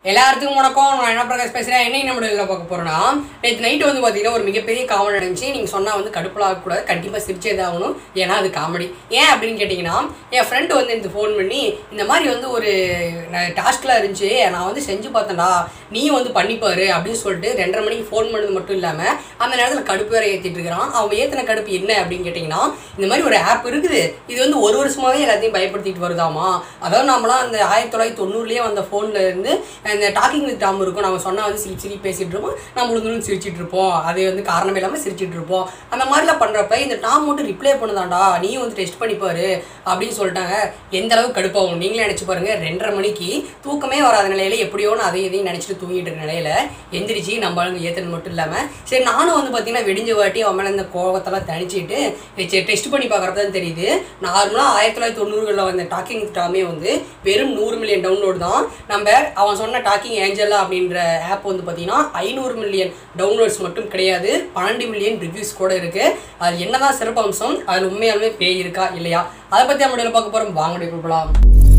எல்லாத்துக்கும் வணக்கம் நான் என்ன பிரகாஷ் பேசுகிறேன் என்னைக்கு நம்ம இதில் பார்க்க போகிறோன்னா நேற்று நைட்டு வந்து பார்த்தீங்கன்னா ஒரு மிகப்பெரிய காமெடி நடந்துச்சு நீங்கள் சொன்னால் வந்து கடுப்பில் ஆகக்கூடாது கண்டிப்பாக சிரிச்சே தான் ஆகணும் ஏன்னா அது காமெடி ஏன் அப்படின்னு கேட்டிங்கன்னா என் ஃப்ரெண்டு வந்து எனக்கு ஃபோன் பண்ணி இந்த மாதிரி வந்து ஒரு டாஸ்க்லாம் இருந்துச்சு நான் வந்து செஞ்சு பார்த்தேன்டா நீ வந்து பண்ணிப்பாரு அப்படின்னு சொல்லிட்டு ரெண்டரை மணிக்கு ஃபோன் பண்ணது மட்டும் இல்லாமல் அந்த நேரத்தில் கடுப்பு வேற ஏற்றிட்டு இருக்கிறான் அவன் ஏற்றின கடுப்பு என்ன அப்படின்னு கேட்டிங்கன்னா இந்த மாதிரி ஒரு ஆப் இருக்குது இது வந்து ஒரு வருஷமாவே எல்லாத்தையும் பயப்படுத்திட்டு வருதாமா அதாவது நம்மளாம் அந்த ஆயிரத்தி தொள்ளாயிரத்தி தொண்ணூறுலேயே வந்த ஃபோனில் இருந்து இந்த டாக்கிங் வித் டாம் இருக்கும் நம்ம சொன்னால் வந்து சிரி சிரி பேசிகிட்டு இருப்போம் நம்ம உளுந்து சிரிச்சிட்டு இருப்போம் அது வந்து காரணம் இல்லாமல் சிரிச்சிட்டு இருப்போம் அந்த மாதிரிலாம் பண்ணுறப்ப இந்த டாம் மட்டும் ரிப்ளை பண்ணுதாண்டா நீ வந்து டெஸ்ட் பண்ணிப்பாரு அப்படின்னு சொல்லிட்டாங்க எந்த அளவுக்கு கடுப்பாகும் நீங்களே நினச்சி பாருங்க ரெண்டரை மணிக்கு தூக்கமே வராத நிலையில எப்படியோ நான் அதை இதையும் நினச்சிட்டு தூங்கிட்டு இருக்க நிலையில எந்திரிச்சு நம்ம ஆளுங்க ஏற்றுறது மட்டும் இல்லாமல் சரி நானும் வந்து பார்த்தீங்கன்னா வெடிஞ்ச வாட்டி அவன் மேலே இந்த கோவத்தெல்லாம் தணிச்சிட்டு சரி டெஸ்ட் பண்ணி பார்க்குறப்ப தான் தெரியுது நார்மலாக ஆயிரத்தி தொள்ளாயிரத்தி தொண்ணூறுகளில் வந்த டாக்கிங் டாமே வந்து வெறும் நூறு மில்லியன் டவுன்லோடு தான் நம்ம அவன் சொன்ன டாக்கிங் ஏஞ்சலா அப்படின்ற ஆப் வந்து பார்த்தீங்கன்னா ஐநூறு மில்லியன் டவுன்லோட்ஸ் மட்டும் கிடையாது பன்னெண்டு மில்லியன் ரிவ்யூஸ் கூட இருக்கு அது என்னதான் சிறப்பம்சம் அதில் உண்மையாலுமே பேய் இருக்கா இல்லையா அதை பற்றி நம்ம பார்க்க போகிறோம் வாங்க கொடுக்கலாம்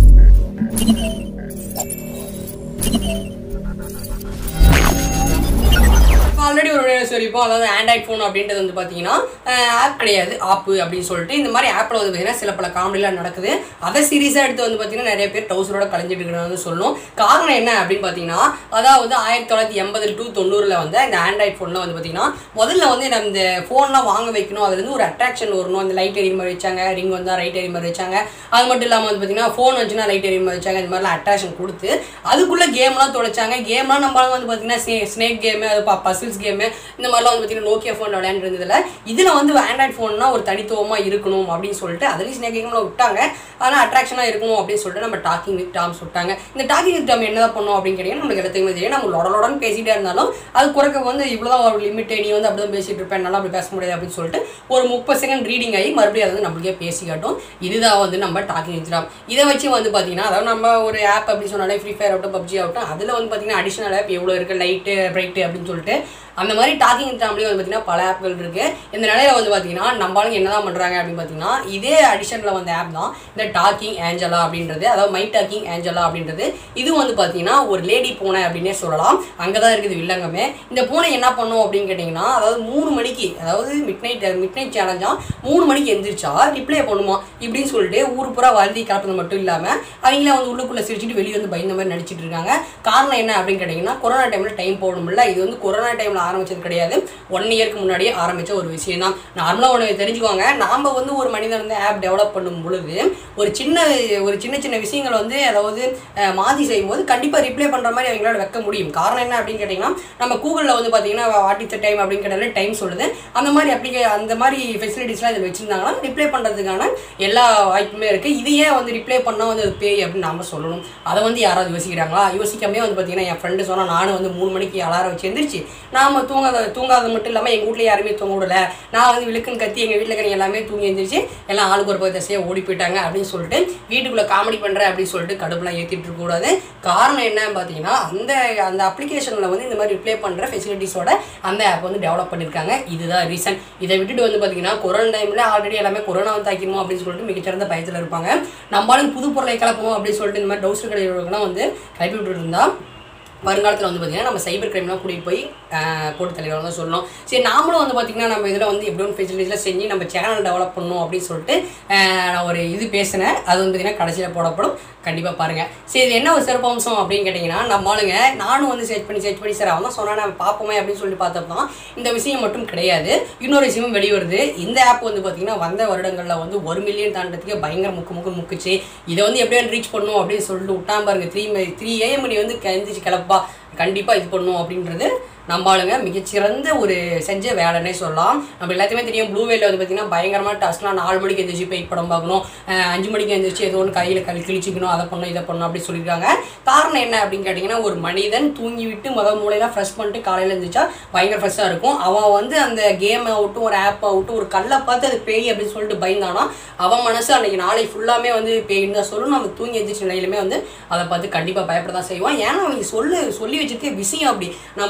ஆல்ரெடி ஒரு வீடியோ சொல்லியிருப்போம் அதாவது ஆண்ட்ராய்ட் ஃபோன் அப்படின்றது வந்து பார்த்தீங்கன்னா ஆப் கிடையாது ஆப்பு அப்படின்னு சொல்லிட்டு இந்த மாதிரி ஆப்பில் வந்து பார்த்தீங்கன்னா சில பல காமெடிலாம் நடக்குது அதை சீரியஸாக எடுத்து வந்து பார்த்தீங்கன்னா நிறைய பேர் டவுசரோட கலைஞ்சிட்டு இருக்கிறாங்க சொல்லணும் காரணம் என்ன அப்படின்னு பார்த்தீங்கன்னா அதாவது ஆயிரத்தி தொள்ளாயிரத்தி எண்பது டு தொண்ணூறில் வந்து இந்த ஆண்ட்ராய்ட் ஃபோனில் வந்து பார்த்தீங்கன்னா முதல்ல வந்து நம்ம இந்த ஃபோன்லாம் வாங்க வைக்கணும் அதுலேருந்து ஒரு அட்ராக்ஷன் வரணும் அந்த லைட் எரிய மாதிரி வச்சாங்க ரிங் வந்தால் ரைட் எரிய மாதிரி வச்சாங்க அது மட்டும் இல்லாமல் வந்து பார்த்தீங்கன்னா ஃபோன் வச்சுன்னா லைட் எரிய மாதிரி வச்சாங்க இந்த மாதிரிலாம் அட்ராக்ஷன் கொடுத்து அதுக்குள்ளே கேம்லாம் தொலைச்சாங்க கேம்லாம் நம்மளால வந்து பார்த்தீங்கன்னா ஸ்னே ஸ்னேக் கேமு அது பசில்ஸ் கேமு இந்த மாதிரிலாம் வந்து பார்த்தீங்கன்னா நோக்கியா ஃபோன் விளையாண்டுருந்ததுல இதில் வந்து ஆண்ட்ராய்ட் ஃபோன்னா ஒரு தனித்துவமாக இருக்கணும் அப்படின்னு சொல்லிட்டு அதுலேயும் ஸ்னேக் கேம்லாம் விட்டாங்க ஆனால் அட்ராக்ஷனாக இருக்கணும் அப்படின்னு சொல்லிட்டு நம்ம டாக்கிங் வித் டாம்ஸ் விட்டாங்க இந்த டாக்கிங் வித் டாம் என்னதான் பண்ணோம் அப்படின்னு கேட்டீங்கன்னா நம்மளுக்கு எல்லாத்தையுமே தெரியும் நம்ம லொடலோடன்னு பேசிட்டே இருந்தாலும் அது குறைக்க வந்து இவ்வளோதான் ஒரு லிமிட் நீ வந்து அப்படி தான் பேசிட்டு இருப்பேன் நல்லா அப்படி பேச முடியாது அப்படின்னு சொல்லிட்டு ஒரு முப்பது செகண்ட் ரீடிங் ஆகி மறுபடியும் அது வந்து நம்மளுக்கே பேசி காட்டும் இதுதான் வந்து நம்ம டாக்கிங் வித் டாம் இதை வச்சு வந்து பார்த்தீங்கன்னா அதாவது நம்ம ஒரு ஆப் அப்படி சொன்னாலே ஃப்ரீ ஃபயர் ஆகட்டும் பப்ஜி ஆகட்டும் அதில் வந்து பார்த்தீங்கன்னா அடிஷனல் ஆப் எவ்வளோ இருக்குது லைட்டு பிரைட்டு அப்படின்னு சொல்லிட்டு அந்த மாதிரி டாக்கிங் டாம்லேயும் வந்து பார்த்தீங்கன்னா பல ஆப்கள் இருக்குது இந்த நிலையில வந்து பார்த்தீங்கன்னா நம்மளும் என்னதான் பண்ணுறாங்க அப்படின்னு பார்த்தீங்கன்னா இதே அடிஷனில் வந்த ஆப் தான் இந்த டாக்கிங் ஏஞ்சலா அப்படின்றது அதாவது மை டாக்கிங் ஏஞ்சலா அப்படின்றது இது வந்து பார்த்தீங்கன்னா ஒரு லேடி பூனை அப்படின்னே சொல்லலாம் அங்கே தான் இருக்குது வில்லங்கமே இந்த பூனை என்ன பண்ணும் அப்படின்னு கேட்டிங்கன்னா அதாவது மூணு மணிக்கு அதாவது மிட் நைட் மிட் நைட் சேலஞ்சா மூணு மணிக்கு எந்திரிச்சா ரிப்ளை பண்ணுமா இப்படின்னு சொல்லிட்டு ஊர் பூரா வளர்த்தி கலப்பது மட்டும் இல்லாமல் அவங்கள வந்து உள்ளுக்குள்ளே சிரிச்சிட்டு வெளியே வந்து பயந்த மாதிரி நடிச்சிட்டு இருக்காங்க காரணம் என்ன அப்படின்னு கேட்டிங்கன்னா கொரோனா டைமில் டைம் போடணும்ல இது வந்து கொரோனா டைமில் ஆரம்பிச்சது கிடையாது ஒன் இயர்க்கு முன்னாடியே ஆரம்பித்த ஒரு விஷயம் தான் நார்மலாக ஒன்று தெரிஞ்சுக்கோங்க நாம் வந்து ஒரு மனிதன் வந்து ஆப் டெவலப் பண்ணும் பொழுது ஒரு சின்ன ஒரு சின்ன சின்ன விஷயங்கள் வந்து அதாவது அஹ், மாற்றி செய்யும்போது கண்டிப்பாக ரிப்ளை பண்ணுற மாதிரி அவங்களால வைக்க முடியும் காரணம் என்ன அப்படின்னு கேட்டிங்கன்னா நம்ம கூகுளில் வந்து பார்த்தீங்கன்னா வாட் இஸ் த டைம் அப்படின்னு கேட்டாலே டைம் சொல்லுது அந்த மாதிரி அப்ளிகே அந்த மாதிரி ஃபெசிலிட்டிஸ்லாம் இதில் வச்சுருந்தாங்கன்னா ரிப்ளை பண்ணுறதுக்கான எல்லா வாய்ப்புமே இருக்குது இது ஏன் வந்து ரிப்ளை பண்ணால் வந்து அது பேய் அப்படின்னு நாம சொல்லணும் அதை வந்து யாராவது யோசிக்கிறாங்களா யோசிக்காமே வந்து பார்த்தீங்கன்னா என் ஃப்ரெண்டு சொன்னால் நானும் வந்து மூணு மணிக்கு அலாரம் வச்சு எந்திரிச்சு நாம தூங்காத தூங்காத மட்டும் இல்லாமல் எங்கள் வீட்டில் யாருமே தூங்க விடல நான் வந்து விழுக்குன்னு கத்தி எங்கள் வீட்டில் இருக்கிற எல்லாமே தூங்கி எந்திரிச்சு எல்லாம் ஆளுக்கு ஒரு திசையாக ஓடி போயிட்டாங்க அப்படின்னு சொல்லிட்டு வீட்டுக்குள்ளே காமெடி பண்ணுறேன் அப்படின்னு சொல்லிட்டு கடுப்புலாம் ஏற்றிட்டு இருக்கக்கூடாது காரணம் என்னன்னு பார்த்தீங்கன்னா அந்த அந்த அப்ளிகேஷனில் வந்து இந்த மாதிரி ரிப்ளை பண்ணுற ஃபெசிலிட்டிஸோட அந்த ஆப் வந்து டெவலப் பண்ணியிருக்காங்க இதுதான் ரீசன் இதை விட்டுட்டு வந்து பார்த்தீங்கன்னா கொரோனா டைமில் ஆல்ரெடி எல்லாமே கொரோனா வந்து தாக்கிடுமோ அப்படின்னு சொல்லிட்டு மிகச்சிறந்த பயத்தில் இருப்பாங்க நம்மளும் புது பொருளை கலப்போம் அப்படின்னு சொல்லிட்டு இந்த மாதிரி டவுசர் கடைகளுக்கெல்லாம் வந்து கிளப்பி விட்டுட்டு இருந்தா வருங்காலத்தில் வந்து பார்த்திங்கன்னா நம்ம சைபர் கிரைம்லாம் கூட்டிகிட்டு போய் ஆஹ், போட்டு தலைவர் தான் சொல்லணும் சரி நாமளும் வந்து பார்த்திங்கன்னா நம்ம இதில் வந்து எப்படி ஒன்று ஃபெசிலிட்டிஸ்லாம் செஞ்சு நம்ம சேனல் டெவலப் பண்ணணும் அப்படின்னு சொல்லிட்டு ஆஹ், நான் ஒரு இது பேசினேன் அது வந்து பார்த்திங்கன்னா கடைசியில் போடப்படும் கண்டிப்பாக பாருங்கள் சரி இது என்ன ஒரு சிறப்பம்சம் அப்படின்னு கேட்டிங்கன்னா நம்ம ஆளுங்க நானும் வந்து சர்ச் பண்ணி சர்ச் பண்ணி சார் அவன் தான் சொன்னான் நம்ம பார்ப்போமே அப்படின்னு சொல்லிட்டு பார்த்தப்போ இந்த விஷயம் மட்டும் கிடையாது இன்னொரு விஷயமும் வெளிவருது இந்த ஆப் வந்து பார்த்திங்கன்னா வந்த வருடங்களில் வந்து ஒரு மில்லியன் தாண்டதுக்கே பயங்கர முக்கு முக்கு முக்குச்சு இதை வந்து எப்படியோ ரீச் பண்ணும் அப்படின்னு சொல்லிட்டு விட்டான் பாருங்க த்ரீ த்ரீ ஏஎம் மணி வந்து கழிஞ்சிச்சு கிளப்பா கண்டிப்பாக இது பண்ணும் அப்படின்றது நம்ம ஆளுங்க மிகச்சிறந்த ஒரு செஞ்ச வேலைன்னே சொல்லலாம் நம்ம எல்லாத்தையுமே தெரியும் ப்ளூ வேல வந்து பார்த்தீங்கன்னா பயங்கரமான டாஸ்க்லாம் நாலு மணிக்கு எந்திரிச்சு போய் படம் பார்க்கணும் அஹ் அஞ்சு மணிக்கு எந்திரிச்சு ஏதோ ஒன்று கையில் கழி கிழிச்சிக்கணும் அதை பண்ணணும் இதை பண்ணணும் அப்படி சொல்லியிருக்காங்க காரணம் என்ன அப்படின்னு கேட்டிங்கன்னா ஒரு மனிதன் தூங்கி விட்டு முதல் மூலையெல்லாம் ஃப்ரெஷ் பண்ணிட்டு காலையில் எழுந்திரிச்சா பயங்கர ஃப்ரெஷ்ஷாக இருக்கும் அவன் வந்து அந்த கேம் ஆகட்டும் ஒரு ஆப் ஆகட்டும் ஒரு கல்லை பார்த்து அது பேய் அப்படின்னு சொல்லிட்டு பயந்தானா அவன் மனசு அன்னைக்கு நாளை ஃபுல்லாமே வந்து பேய்னு தான் சொல்லணும் நம்ம தூங்கி எந்திரிச்ச நிலையிலுமே வந்து அதை பார்த்து கண்டிப்பாக பயப்பட தான் செய்வான் ஏன்னா அவங்க சொல்லு சொல்லி வச்சிருக்க விஷயம் அப்படி நம்ம ஆல்ரெடி ஒரு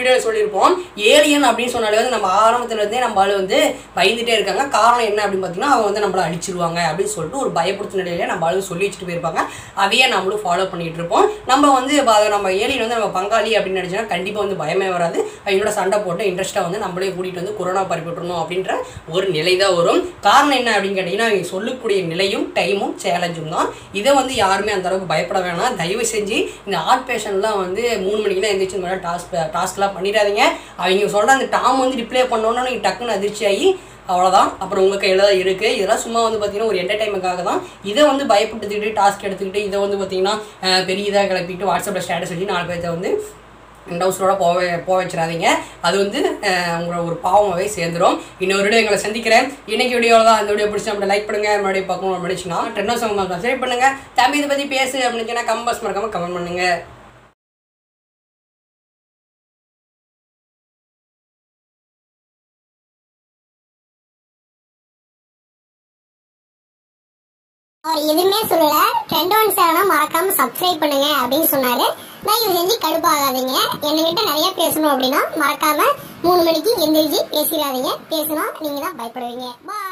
வீடியோவில் சொல்லியிருப்போம் ஏலியன் அப்படின்னு சொன்னாலே வந்து நம்ம ஆரம்பத்துல இருந்தே நம்ம ஆளு வந்து பயந்துட்டே இருக்காங்க காரணம் என்ன அப்படின்னு பார்த்தீங்கன்னா அவங்க வந்து நம்மள அடிச்சிருவாங்க அப்படின்னு சொல்லிட்டு ஒரு பயப்படுத்தும் நிலையில நம்ம ஆளு சொல்லி வச்சுட்டு போயிருப்பாங்க அதையே நம்மளும் ஃபாலோ பண்ணிட்டு இருப்போம் நம்ம வந்து இப்ப அதை நம்ம ஏலியன் வந்து நம்ம பங்காளி அப்படின்னு நினைச்சோன்னா கண்டிப்பாக வந்து பயமே வராது அவங்களோட சண்டை போட்டு இன்ட்ரெஸ்ட்டாக வந்து நம்மளே கூட்டிகிட்டு வந்து கொரோனா பரப்பிட்டுருணும் அப்படின்ற ஒரு நிலை தான் வரும் காரணம் என்ன அப்படின்னு கேட்டிங்கன்னா அவங்க சொல்லக்கூடிய நிலையும் டைமும் சேலஞ்சும் தான் இதை வந்து யாருமே அந்த அளவுக்கு பயப்பட வேணாம் தயவு செஞ்சு இந்த ஆர்ட் பேஷன்லாம் வந்து மூணு மணிக்கெல்லாம் எந்திரிச்சு இந்த மாதிரி டாஸ்க் டாஸ்க்லாம் பண்ணிடாதீங்க அவங்க சொல்கிற அந்த டாம் வந்து ரிப்ளை பண்ணோன்னா நீங்கள் டக்குன்னு அதிர்ச்சி ஆகி அவ்வளோதான் அப்புறம் உங்கள் கையில் தான் இருக்குது இதெல்லாம் சும்மா வந்து பார்த்தீங்கன்னா ஒரு என்டர்டைன்மெண்ட்காக தான் இதை வந்து பயப்பட்டுக்கிட்டு டாஸ்க் எடுத்துக்கிட்டு இதை வந்து பார்த்தீங்கன்னா அஹ், பெரிய இதாக கிளப்பிட்டு வாட்ஸ்அப்பில் ஸ்டேட்டஸ் வச்சு நாலு பேர்த்த வந்து டவுஸரோட போக போக வச்சிடாதீங்க அது வந்து அஹ், உங்களை ஒரு பாவமாகவே சேர்ந்துரும் இன்னொரு வீடியோ எங்களை சந்திக்கிறேன் இன்னைக்கு வீடியோவில் தான் அந்த வீடியோ பிடிச்சி நம்ம லைக் பண்ணுங்க மறுபடியும் பார்க்கணும் அப்படிச்சுன்னா டென்னோ சங்கம் சப்ஸ்கிரைப் பண்ணுங்க தம்பி இதை பற்றி பேசு அப்படின்னு சொன்னால் கம்பஸ் மறக்காம கமெண்ட் பண்ணுங்க அவர் எதுவுமே சொல்லல ட்ரெண்ட் ஒன் சேனலை மறக்காம சப்ஸ்கிரைப் பண்ணுங்க அப்படின்னு சொன்னாரு தயவு செஞ்சு கடுப்பாகாதீங்க என்கிட்ட நிறைய பேசணும் அப்படின்னா மறக்காம மூணு மணிக்கு எந்திரிச்சு பேசிடாதீங்க பேசினா நீங்க தான் பயப்படுவீங்க பாய்